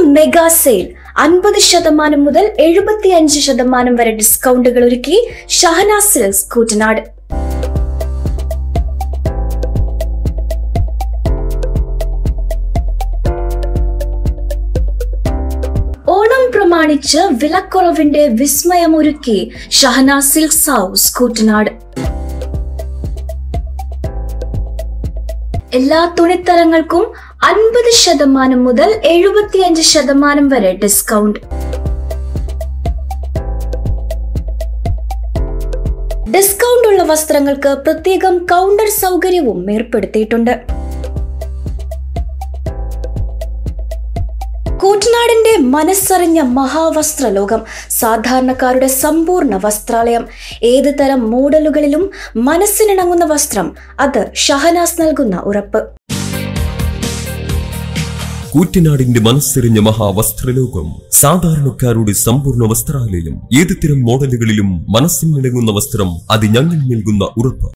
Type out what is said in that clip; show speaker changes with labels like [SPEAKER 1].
[SPEAKER 1] Onam mega sale അൻപത് ശതമാനം മുതൽ എഴുപത്തിയഞ്ച് ശതമാനം വരെ ഡിസ്കൗണ്ടുകൾ ഒരുക്കി ഷഹന സിൽസ് കൂറ്റനാട് ഓണം പ്രമാണിച്ച് വിലക്കുറവിന്റെ വിസ്മയമൊരുക്കി ഷഹന സിൽക്സ് ഹൗസ് കൂറ്റനാട് എല്ലാ തുണിത്തരങ്ങൾക്കും അൻപത് ശതമാനം മുതൽ എഴുപത്തിയഞ്ച് ശതമാനം വരെ ഡിസ്കൗണ്ട് ഡിസ്കൗണ്ട് ഉള്ള വസ്ത്രങ്ങൾക്ക് പ്രത്യേകം കൗണ്ടർ സൗകര്യവും ഏർപ്പെടുത്തിയിട്ടുണ്ട് കൂറ്റനാടിന്റെ മനസ്സറിഞ്ഞ മഹാവസ്ത്ര ലോകം സാധാരണക്കാരുടെ സമ്പൂർണ്ണ വസ്ത്രാലയം ഏത് തരം മോഡലുകളിലും മനസ്സിനിണങ്ങുന്ന വസ്ത്രം അത് ഷഹനാസ് നൽകുന്ന ഉറപ്പ്
[SPEAKER 2] കൂറ്റനാടിന്റെ മനസ്സെറിഞ്ഞ മഹാവസ്ത്രലോകം സാധാരണക്കാരുടെ സമ്പൂർണ്ണ വസ്ത്രാലയം ഏതുതരം മോഡലുകളിലും മനസ്സിനിണങ്ങുന്ന വസ്ത്രം അത് ഞങ്ങൾ നൽകുന്ന ഉറപ്പ്